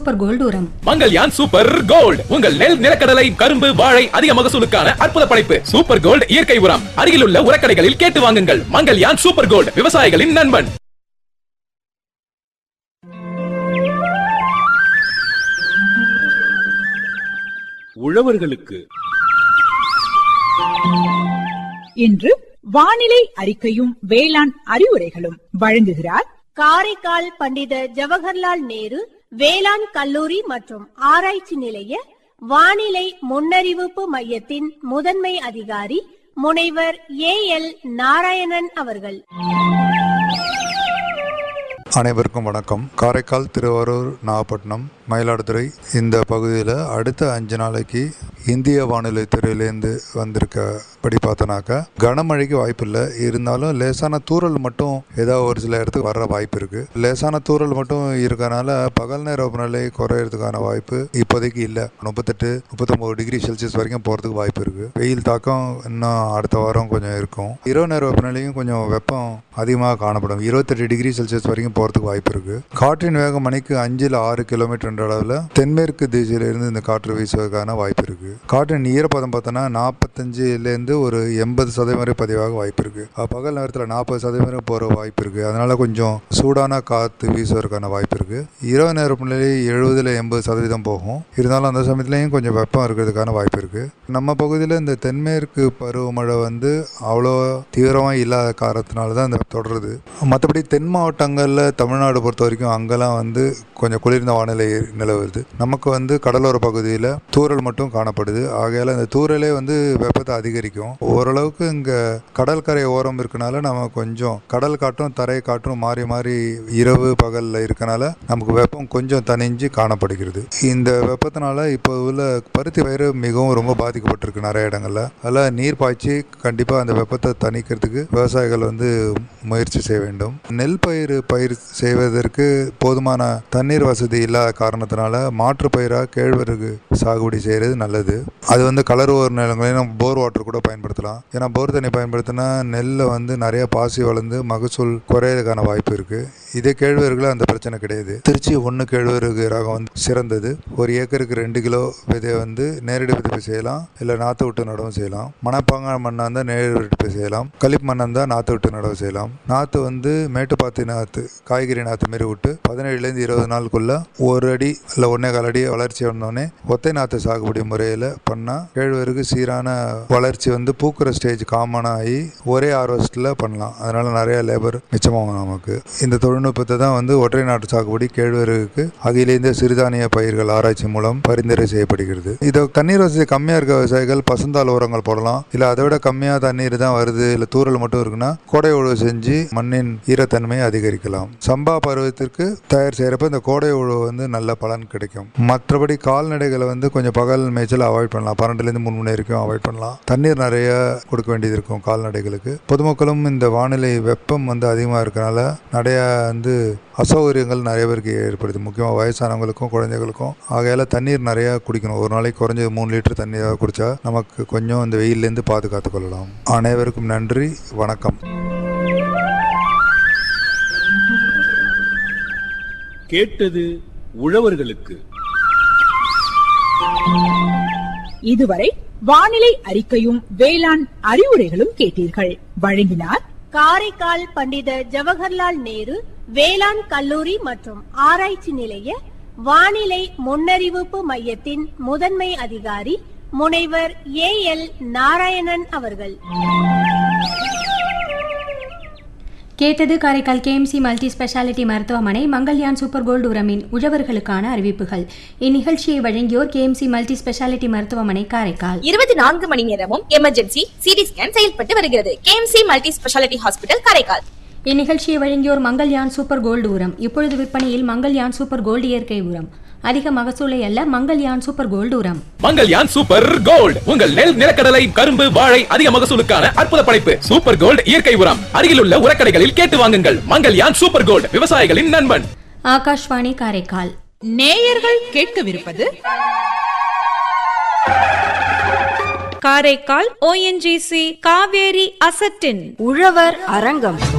super gold உரம் Mangalyaan super gold உங்கள் நெல் நிலக்கடலை கரும்பு வாழை அதிக மகசூலுக்கான அற்புத படைப்பு சூப்பர் கோல்ட் இயற்கை உரம் அருகிலுள்ள உரக்கடைகளில் கேட்டு வாங்குங்கள் மங்கல்யான் சூப்பர் கோல்ட் விவசாயிகளின் நண்பன் உழவர்களுக்கு இன்று வானிலை அறிக்கையும் வேளாண் அறிவுரைகளும் வழங்குகிறார் காரைக்கால் பண்டித ஜவஹர்லால் நேரு வேளாண் கல்லூரி மற்றும் ஆராய்ச்சி நிலைய வானிலை முன்னறிவிப்பு மையத்தின் முதன்மை அதிகாரி முனைவர் ஏ எல் நாராயணன் அவர்கள் அனைவருக்கும் வணக்கம் காரைக்கால் திருவாரூர் நாகப்பட்டினம் மயிலாடுதுறை இந்த பகுதியில் அடுத்த அஞ்சு நாளைக்கு இந்திய வானிலை துறையிலேருந்து வந்திருக்கபடி பார்த்தோன்னாக்கா கனமழைக்கு வாய்ப்பு இல்லை இருந்தாலும் லேசான தூறல் மட்டும் ஏதாவது ஒரு சில இடத்துக்கு வர்ற வாய்ப்பு இருக்குது லேசான தூறல் மட்டும் இருக்கறனால பகல் நேர வெப்பநிலை குறையிறதுக்கான வாய்ப்பு இப்போதைக்கு இல்லை முப்பத்தெட்டு முப்பத்தொம்போது டிகிரி செல்சியஸ் வரைக்கும் போகிறதுக்கு வாய்ப்பு இருக்குது வெயில் தாக்கம் இன்னும் அடுத்த வாரம் கொஞ்சம் இருக்கும் இரவு நேர வெப்பநிலையும் கொஞ்சம் வெப்பம் அதிகமாக காணப்படும் இருபத்தெட்டு டிகிரி செல்சியஸ் வரைக்கும் போகிறதுக்கு வாய்ப்பு இருக்குது காற்றின் வேகம் மணிக்கு அஞ்சில் ஆறு கிலோமீட்டர் என்ற அளவில் தென்மேற்கு திசையிலிருந்து இந்த காற்று வீசுவதற்கான வாய்ப்பு இருக்குது காற்றின் ஈரப்பதம் பார்த்தோன்னா நாற்பத்தஞ்சுலேருந்து ஒரு எண்பது சதவீதம் வரை பதிவாக வாய்ப்பு இருக்குது பகல் நேரத்தில் நாற்பது சதவீதம் போகிற வாய்ப்பு இருக்குது அதனால் கொஞ்சம் சூடான காற்று வீசுவதற்கான வாய்ப்பு இருக்குது இரவு நேர வெப்பநிலை எழுபதில் எண்பது சதவீதம் போகும் இருந்தாலும் அந்த சமயத்துலேயும் கொஞ்சம் வெப்பம் இருக்கிறதுக்கான வாய்ப்பு இருக்குது நம்ம பகுதியில் இந்த தென்மேற்கு பருவமழை வந்து அவ்வளோ தீவிரமாக இல்லாத காரணத்தினால தான் இந்த தொடருது மற்றபடி தென் மாவட்டங்களில் தமிழ்நாடு பொறுத்த வரைக்கும் அங்கெல்லாம் வந்து கொஞ்சம் குளிர்ந்த வானிலை நிலவுது நமக்கு வந்து கடலோர பகுதியில் தூறல் மட்டும் காணப்படுது ஆகையால் இந்த தூறலே வந்து வெப்பத்தை அதிகரிக்கும் ஓரளவுக்கு இங்கே கடற்கரை ஓரம் இருக்கனால நம்ம கொஞ்சம் கடல் காற்றும் தரை காற்றும் மாறி மாறி இரவு பகலில் இருக்கனால நமக்கு வெப்பம் கொஞ்சம் தணிஞ்சு காணப்படுகிறது இந்த வெப்பத்தினால இப்போ உள்ள பருத்தி பயிர் மிகவும் ரொம்ப பாதிக்கப்பட்டிருக்கு நிறைய இடங்கள்ல அதில் நீர் பாய்ச்சி கண்டிப்பாக அந்த வெப்பத்தை தணிக்கிறதுக்கு விவசாயிகள் வந்து முயற்சி செய்ய வேண்டும் நெல் பயிர் பயிர் செய்வதற்கு போதுமான தண்ணீர் வசதி இல்லாத காரணத்தினால மாற்று பயிராக கேழ்வரகு சாகுபடி செய்கிறது நல்லது அது வந்து கலருவோர் நிலங்களையும் நம்ம போர் வாட்டர் கூட பயன்படுத்தலாம் ஏன்னா போர் தண்ணி பயன்படுத்தினா நெல்லில் வந்து நிறைய பாசி வளர்ந்து மகசூல் குறையறதுக்கான வாய்ப்பு இருக்கு இதே கேழ்வரகுல அந்த பிரச்சனை கிடையாது திருச்சி ஒன்று கேழ்வரகு ரகம் வந்து சிறந்தது ஒரு ஏக்கருக்கு ரெண்டு கிலோ விதையை வந்து நேரடி விதைப்பு செய்யலாம் இல்லை நாற்று விட்டு நடவும் செய்யலாம் மணப்பாங்கான மண்ணாக இருந்தால் நேரடி விதைப்பு செய்யலாம் களிப்பு மண்ணாக இருந்தால் நாற்று விட்டு நடவு செய்யலாம் நாற்று வந்து மேட்டுப்பாத்தி நாற்று காய்கறி நாற்று மாரி விட்டு பதினேழுலேருந்து இருபது நாளுக்குள்ள ஒரு அடி இல்லை ஒன்றே கால் அடி வளர்ச்சி வந்தோடனே ஒத்தை நாற்று சாகுபடி முறையில் பண்ணால் கேழ்வரகு சீரான வளர்ச்சி வந்து பூக்கிற ஸ்டேஜ் காமனாக ஆகி ஒரே ஹார்வெஸ்ட்டில் பண்ணலாம் அதனால நிறைய லேபர் மிச்சமாகும் நமக்கு இந்த தொழில்நுட்பத்தை தான் வந்து ஒற்றை நாட்டு சாகுபடி கேழ்வரகுக்கு அகில இந்திய சிறுதானிய பயிர்கள் ஆராய்ச்சி மூலம் பரிந்துரை செய்யப்படுகிறது இதை தண்ணீர் வசதி கம்மியாக இருக்க விவசாயிகள் பசுந்தாள் உரங்கள் போடலாம் இல்லை அதை விட கம்மியாக தண்ணீர் தான் வருது இல்லை தூறல் மட்டும் இருக்குன்னா கோடை உழவு செஞ்சு மண்ணின் ஈரத்தன்மையை அதிகரிக்கலாம் சம்பா பருவத்திற்கு தயார் செய்கிறப்ப இந்த கோடை உழவு வந்து நல்ல பலன் கிடைக்கும் மற்றபடி கால்நடைகளை வந்து கொஞ்சம் பகல் மேய்ச்சல் அவாய்ட் பண்ணலாம் பன்னெண்டுலேருந்து மூணு மணி வரைக்கும் அவாய்ட் பண்ணலாம் தண்ணீர் நிறைய கொடுக்க வேண்டியது இருக்கும் கால்நடைகளுக்கு பொதுமக்களும் இந்த வானிலை வெப்பம் வந்து அதிகமாக இருக்கனால நிறைய வந்து அசௌகரியங்கள் நிறைய பேருக்கு ஏற்படுது முக்கியமாக வயசானவங்களுக்கும் குழந்தைகளுக்கும் ஆகையால் தண்ணீர் நிறையா குடிக்கணும் ஒரு நாளைக்கு குறைஞ்சது மூணு லிட்டர் தண்ணியாக குடித்தா நமக்கு கொஞ்சம் இந்த வெயிலேருந்து பாதுகாத்து கொள்ளலாம் அனைவருக்கும் நன்றி வணக்கம் கேட்டது உழவர்களுக்கு இதுவரை வானிலை அறிக்கையும் வேளாண் அறிவுரைகளும் கேட்டீர்கள் வழங்கினார் காரைக்கால் பண்டித ஜவஹர்லால் நேரு வேளாண் கல்லூரி மற்றும் ஆராய்ச்சி நிலைய வானிலை முன்னறிவிப்பு மையத்தின் முதன்மை அதிகாரி முனைவர் ஏ எல் நாராயணன் அவர்கள் கேட்டது காரைக்கால் கேஎம்சி மல்டி ஸ்பெஷாலிட்டி மருத்துவமனை மங்கல்யான் சூப்பர் கோல்டு உரமின் உழவர்களுக்கான அறிவிப்புகள் இந்நிகழ்ச்சியை வழங்கியோர் கேஎம்சி மல்டி ஸ்பெஷாலிட்டி மருத்துவமனை காரைக்கால் இருபத்தி நான்கு மணி நேரமும் எமர்ஜென்சி சிடி ஸ்கேன் செயல்பட்டு வருகிறது KMC multi speciality hospital Karaikal இந்நிகழ்ச்சியை வழங்கியோர் மங்கல்யான் சூப்பர் கோல்டு உரம் இப்பொழுது விற்பனையில் மங்கல்யான் சூப்பர் கோல்டு இயற்கை உரம் அதிக மகசூலை அல்ல மங்கல்யான் சூப்பர் கோல்டு உரம் மங்கல்யான் சூப்பர் கோல்ட் உங்கள் நெல் நிலக்கடலை கரும்பு வாழை அதிக மகசூலுக்கான அற்புத படைப்பு சூப்பர் கோல்ட் இயற்கை உரம் அருகிலுள்ள உரக்கடைகளில் கேட்டு வாங்குங்கள் மங்கல்யான் சூப்பர் கோல்ட் விவசாயிகளின் நண்பன் ஆகாஷ்வாணி காரைக்கால் நேயர்கள் கேட்கவிருப்பது காரைக்கால் ஓஎன்ஜிசி காவேரி அசட்டின் உழவர் அரங்கம்